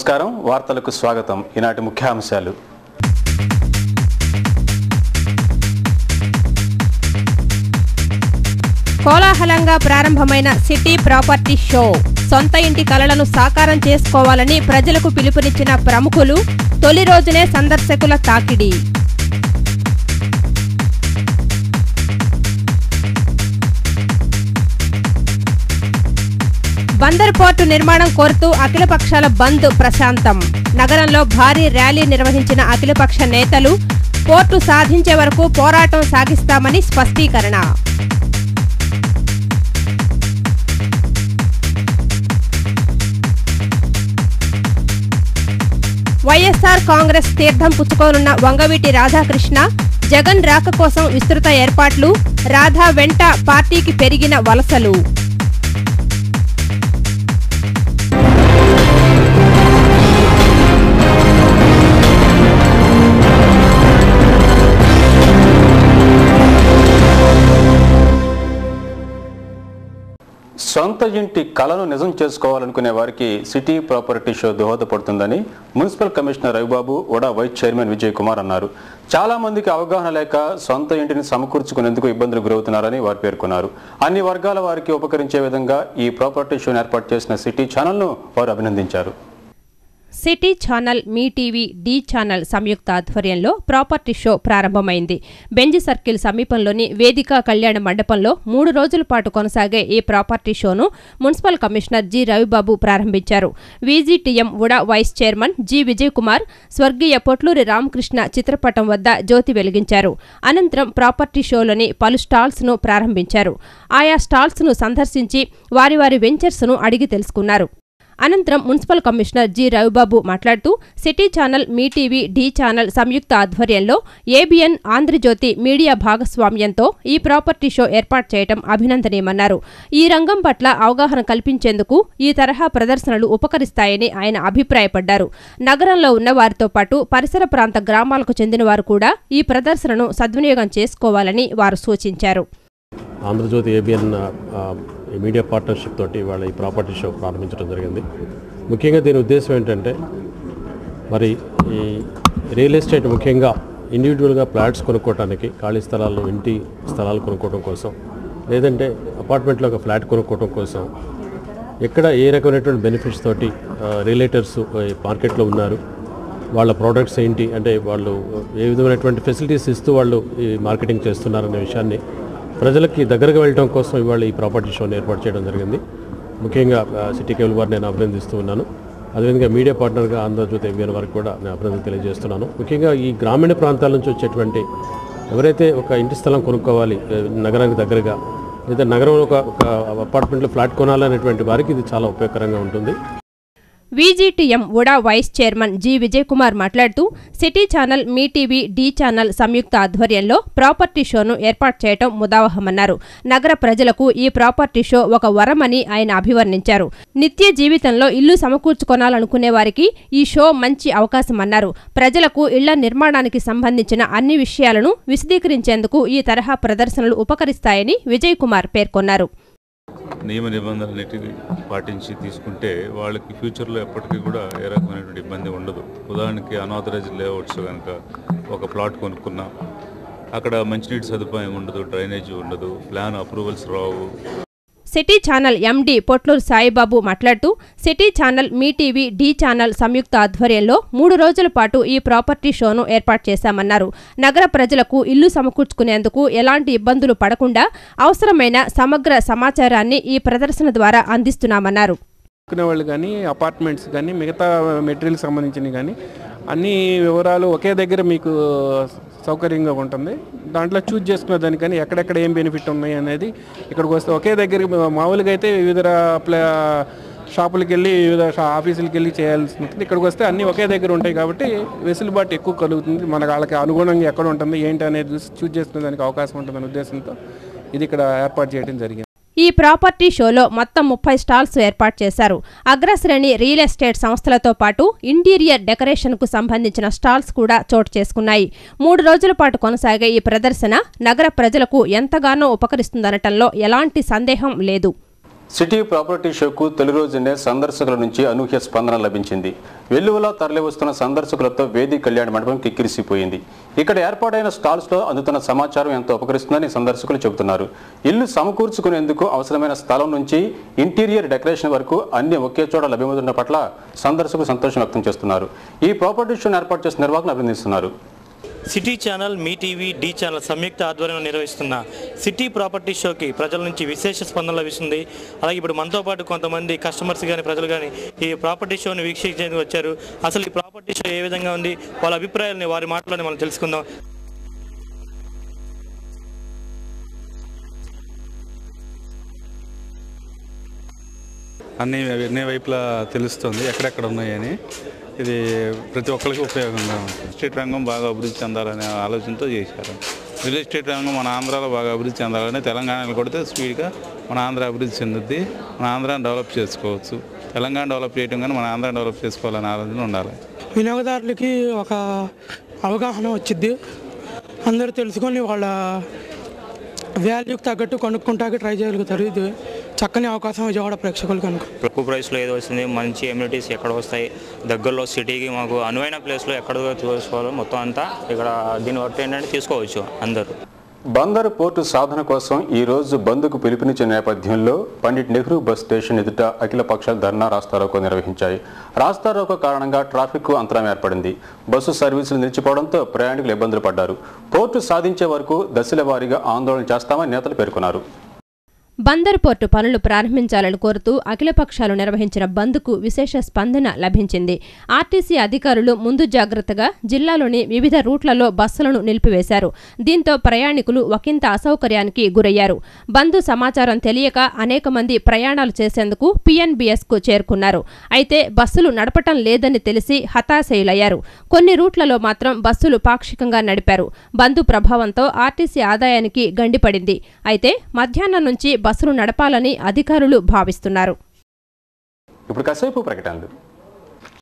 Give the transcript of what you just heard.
నమస్కారం వార్తలకు స్వాగతం ఈనాటి ముఖ్యాంశాలు కోలాహలంగా ప్రారంభమైన సిటీ ప్రాపర్టీ షో సొంత ఇంటి కలలను సాకారం చేసుకోవాలని ప్రజలకు పిలుపునిచ్చిన ప్రముఖులు తొలి రోజునే సందర్శకుల తాకిడి బందర్ పోర్టు నిర్మాణం కోరుతూ అఖిలపక్షాల బంద్ ప్రశాంతం నగరంలో భారీ ర్యాలీ నిర్వహించిన అఖిలపక్ష నేతలు పోర్టు సాధించే వరకు పోరాటం సాగిస్తామని స్పష్టీకరణ వైఎస్ఆర్ కాంగ్రెస్ తీర్థం పుచ్చుకోనున్న వంగవీటి రాధాకృష్ణ జగన్ రాక కోసం విస్తృత ఏర్పాట్లు రాధా వెంట పార్టీకి పెరిగిన వలసలు సొంత ఇంటి కలను నిజం చేసుకోవాలనుకునే వారికి సిటీ ప్రాపర్టీ షో దోహదపడుతుందని municipal commissioner Ravibabu UDA vice chairman Vijay Kumar అన్నారు చాలా మందికి అవగాహన లేక సొంత ఇంటిని సమకూర్చుకునేందుకు ఇబ్బందులు గురవుతున్నారని వారు పేర్కొన్నారు అన్ని వర్గాల వారికి ఉపకరించే విధంగా ఈ ప్రాపర్టీ షోను ఏర్పాటు చేసిన సిటీ ఛానల్ను వారు అభినందించారు సిటీ ఛానల్ మీ టీవీ డి ఛానల్ సంయుక్త ఆధ్వర్యంలో ప్రాపర్టీ షో ప్రారంభమైంది బెంజ్ సర్కిల్ సమీపంలోని వేదిక కళ్యాణ మండపంలో మూడు రోజుల పాటు కొనసాగే ఈ ప్రాపర్టీ షోను మున్సిపల్ కమిషనర్ జి రవిబాబు ప్రారంభించారు VGTM UDA vice chairman G Vijay Kumar స్వర్గీయ పొట్లూరి రామకృష్ణ చిత్రపటం వద్ద జ్యోతి వెలిగించారు అనంతరం ప్రాపర్టీ షోలోని పలు స్టాల్స్ ను ప్రారంభించారు ఆయా స్టాల్స్ ను సందర్శించి వారి వారి వెంచర్స్ ను అడిగి తెలుసుకున్నారు అనంతరం మున్సిపల్ కమిషనర్ జి రవిబాబు మాట్లాడుతూ సిటీ ఛానల్ మీ టీవీ డి ఛానల్ సంయుక్త ఆధ్వర్యంలో ఏబిఎన్ ఆంధ్రజ్యోతి మీడియా భాగస్వామ్యంతో ఈ ప్రాపర్టీ షో ఏర్పాటు చేయడం అభినందనీయమన్నారు ఈ రంగం పట్ల అవగాహన కల్పించేందుకు ఈ తరహా ప్రదర్శనలు ఉపకరిస్తాయని ఆయన అభిప్రాయపడ్డారు నగరంలో ఉన్న వారితో పాటు పరిసర ప్రాంత గ్రామాలకు చెందిన వారు కూడా ఈ ప్రదర్శనను సద్వినియోగం చేసుకోవాలని వారు సూచించారు ఆంధ్రజ్యోతి ఏబిఎన్ ఆ, ఈ మీడియా పార్ట్నర్షిప్ తోటి వాళ్ళ ఈ ప్రాపర్టీ షో ప్రారంభించడం జరిగింది ముఖ్యంగా దీని ఉద్దేశం ఏంటంటే మరి ఈ రియల్ ఎస్టేట్ ముఖ్యంగా ఇండివిజువల్గా ఫ్లాట్స్ కొనుక్కోవడానికి ఖాళీ స్థలాల్లో ఇంటి స్థలాలు కొనుక్కోవడం కోసం లేదంటే అపార్ట్మెంట్లో ఒక ఫ్లాట్ కొనుక్కోవడం కోసం ఎక్కడ ఏ రకమైనటువంటి బెనిఫిట్స్ తోటి రిలేటర్స్ మార్కెట్లో ఉన్నారు వాళ్ళ ప్రోడక్ట్స్ ఏంటి అంటే వాళ్ళు ఏ విధమైనటువంటి ఫెసిలిటీస్ ఇస్తూ వాళ్ళు ఈ మార్కెటింగ్ చేస్తున్నారనే విషయాన్ని ప్రజలకి దగ్గరగా వెళ్ళడం కోసం ఇవాళ ఈ ప్రాపర్టీ షోని ఏర్పాటు చేయడం జరిగింది ముఖ్యంగా ఆ, సిటీ కేబుల్ వారిని నేను అభినందిస్తూ ఉన్నాను అదేవిధంగా మీడియా పార్ట్నర్గా ఆంధ్రజ్యోతి ఎంబీఎన్ వారికి కూడా నేను అభినందన తెలియజేస్తున్నాను ముఖ్యంగా ఈ గ్రామీణ ప్రాంతాల నుంచి వచ్చేటువంటి ఎవరైతే ఒక ఇంటి స్థలం కొనుక్కోవాలి ఏ, నగరానికి దగ్గరగా లేదా నగరంలో ఒక ఒక అపార్ట్మెంట్లో ఫ్లాట్ కొనాలనేటువంటి వారికి ఇది చాలా ఉపయోగకరంగా ఉంటుంది VGTM UDA vice chairman G Vijay Kumar మాట్లాడుతూ సిటీ ఛానల్ మీ టీవీ డి ఛానల్ సంయుక్త ఆధ్వర్యంలో ప్రాపర్టీ షోను ఏర్పాటు చేయడం ముదావహమన్నారు నగర ప్రజలకు ఈ ప్రాపర్టీ షో ఒక వరమని ఆయన అభివర్ణించారు నిత్య జీవితంలో ఇల్లు సమకూర్చుకోనాలనుకునే వారికి ఈ షో మంచి అవకాశమన్నారు ప్రజలకు ఇళ్ల నిర్మాణానికి సంబంధించిన అన్ని విషయాలను విశదీకరించేందుకు ఈ తరహా ప్రదర్శనలు ఉపకరిస్తాయని విజయ్ కుమార్ పేర్కొన్నారు నియమ నిబంధనలన్నిటిని పాటించి తీసుకుంటే వాళ్ళకి ఫ్యూచర్లో ఎప్పటికీ కూడా ఏ రకమైనటువంటి ఇబ్బంది ఉండదు ఉదాహరణకి అనాథరైజ్డ్ లేఅవుట్స్ కనుక ఒక ప్లాట్ కొనుక్కున్నా అక్కడ మంచినీటి సదుపాయం ఉండదు డ్రైనేజ్ ఉండదు ప్లాన్ అప్రూవల్స్ రావు city channel MD Potluru Saibabu మాట్లాడుతూ సిటీ ఛానల్ మీ టీవీ డి ఛానల్ సంయుక్త ఆధ్వర్యంలో మూడు రోజుల పాటు ఈ ప్రాపర్టీ షోను ఏర్పాటు చేశామన్నారు నగర ప్రజలకు ఇల్లు సమకూర్చుకునేందుకు ఎలాంటి ఇబ్బందులు పడకుండా అవసరమైన సమగ్ర సమాచారాన్ని ఈ ప్రదర్శన ద్వారా అందిస్తున్నామన్నారు కొనుక్కునే వాళ్ళు కానీ అపార్ట్మెంట్స్ కానీ మిగతా మెటీరియల్కి సంబంధించినవి కానీ అన్ని వివరాలు ఒకే దగ్గర మీకు సౌకర్యంగా ఉంటుంది దాంట్లో చూజ్ చేసుకునే దానికని ఎక్కడెక్కడ ఏం బెనిఫిట్ ఉన్నాయి అనేది ఇక్కడికి వస్తే ఒకే దగ్గర మామూలుగా అయితే వివిధ ప్లా షాపులకి వెళ్ళి వివిధ షా- ఆఫీసులకి వెళ్ళి చేయాల్సి ఉంటుంది ఇక్కడికి వస్తే అన్నీ ఒకే దగ్గర ఉంటాయి కాబట్టి వెసులుబాటు ఎక్కువ కలుగుతుంది మన వాళ్ళకి అనుగుణంగా ఎక్కడ ఉంటుంది ఏంటి అనేది చూసి చూజ్ చేసుకునే దానికి అవకాశం ఉంటుందనే ఉద్దేశంతో ఇది ఇక్కడ ఏర్పాటు చేయడం జరిగింది ఈ ప్రాపర్టీ షోలో మొత్తం ముప్పై స్టాల్స్ ఏర్పాటు చేశారు అగ్రశ్రేణి రియల్ ఎస్టేట్ సంస్థలతో పాటు ఇంటీరియర్ డెకరేషన్కు సంబంధించిన స్టాల్స్ కూడా చోటు చేసుకున్నాయి మూడు రోజుల పాటు కొనసాగే ఈ ప్రదర్శన నగర ప్రజలకు ఎంతగానో ఉపకరిస్తుందనటంలో ఎలాంటి సందేహం లేదు సిటీ ప్రాపర్టీ షోకు తొలి రోజునే సందర్శకుల నుంచి అనూహ్య స్పందన లభించింది వెల్లువలా తరలివస్తున్న సందర్శకులతో వేది కళ్యాణ మండపం కిక్కిరిసిపోయింది ఇక్కడ ఏర్పాటైన స్టాల్స్లో అందుతున్న సమాచారం ఎంతో ఉపకరిస్తుందని సందర్శకులు చెబుతున్నారు ఇల్లు సమకూర్చుకునేందుకు అవసరమైన స్థలం నుంచి ఇంటీరియర్ డెకరేషన్ వరకు అన్ని ఒకే చోట లభ్యమవుతున్న పట్ల సందర్శకులు సంతోషం వ్యక్తం చేస్తున్నారు ఈ ప్రాపర్టీ షోను ఏర్పాటు చేసిన నిర్వాహకులు అభినందిస్తున్నారు సిటీ ఛానల్ మీ టీవీ డి ఛానల్ సంయుక్త ఆధ్వర్యంలో నిర్వహిస్తున్న సిటీ ప్రాపర్టీ షోకి ప్రజల నుంచి విశేష స్పందన లభిస్తుంది అలాగే ఇప్పుడు మనతో పాటు కొంతమంది కస్టమర్స్ కానీ ప్రజలు కానీ ఈ ప్రాపర్టీ షోని వీక్షించేందుకు వచ్చారు అసలు ఈ ప్రాపర్టీ షో ఏ విధంగా ఉంది వాళ్ళ అభిప్రాయాలని వారి మాటలోనే మనం తెలుసుకుందాం అన్ని అన్ని వైపులా తెలుస్తుంది ఎక్కడెక్కడ ఉన్నాయని ఇది ప్రతి ఒక్కరికి ఉపయోగంగా ఉంటుంది స్టేట్ రంగం బాగా అభివృద్ధి చెందాలనే ఆలోచనతో చేశారు రియల్ ఎస్టేట్ రంగం మన ఆంధ్రాలో బాగా అభివృద్ధి చెందాలని తెలంగాణలో కొడితే స్పీడ్గా మన ఆంధ్ర అభివృద్ధి చెందుద్ది మన ఆంధ్రాని డెవలప్ చేసుకోవచ్చు తెలంగాణ డెవలప్ చేయడం కానీ మన ఆంధ్ర డెవలప్ చేసుకోవాలనే ఆలోచన ఉండాలి వినియోగదారులకి ఒక అవగాహన వచ్చింది అందరూ తెలుసుకొని వాళ్ళ వాల్యూకి తగ్గట్టు కొనుక్కుంటాకి ట్రై చేయగలుగుతారు ఇది చక్కని అవకాశం విజయవాడ ప్రేక్షకులకు కనుక తక్కువ ప్రైస్లో ఏదో వస్తుంది మంచి ఎమ్యూనిటీస్ ఎక్కడ వస్తాయి దగ్గరలో సిటీకి మాకు అనువైన ప్లేస్లో ఎక్కడ చూసుకోవాలో మొత్తం అంతా ఇక్కడ దీన్ని బట్టి ఏంటంటే తీసుకోవచ్చు అందరూ బందరు పోర్టు సాధన కోసం ఈ రోజు బంద్కు పిలుపునిచ్చిన నేపథ్యంలో పండిట్ నెహ్రూ బస్ స్టేషన్ ఎదుట అఖిల పక్షాలు ధర్నా రాస్తారోకో నిర్వహించాయి రాస్తారోకో కారణంగా ట్రాఫిక్ అంతరం ఏర్పడింది బస్సు సర్వీసులు నిలిచిపోవడంతో ప్రయాణికులు ఇబ్బందులు పడ్డారు పోర్టు సాధించే వరకు దశల వారీగా ఆందోళన చేస్తామని నేతలు పేర్కొన్నారు బందరు పోర్టు పనులు ప్రారంభించాలని కోరుతూ అఖిలపక్షాలు నిర్వహించిన బంద్కు విశేష స్పందన లభించింది ఆర్టీసీ అధికారులు ముందు జాగ్రత్తగా జిల్లాలోని వివిధ రూట్లలో బస్సులను నిలిపివేశారు దీంతో ప్రయాణికులు ఒకంత అసౌకర్యానికి గురయ్యారు బంద్ సమాచారం తెలియక అనేక మంది ప్రయాణాలు చేసేందుకు పీఎన్బీఎస్కు చేరుకున్నారు అయితే బస్సులు నడపటం లేదని తెలిసి హతాశయులయ్యారు కొన్ని రూట్లలో మాత్రం బస్సులు పాక్షికంగా నడిపారు బంద్ ప్రభావంతో ఆర్టీసీ ఆదాయానికి గండిపడింది అయితే మధ్యాహ్నం నుంచి బస్సులు నడపాలని అధికారులు భావిస్తున్నారు ఇప్పుడు కాసేపు ప్రకటనలు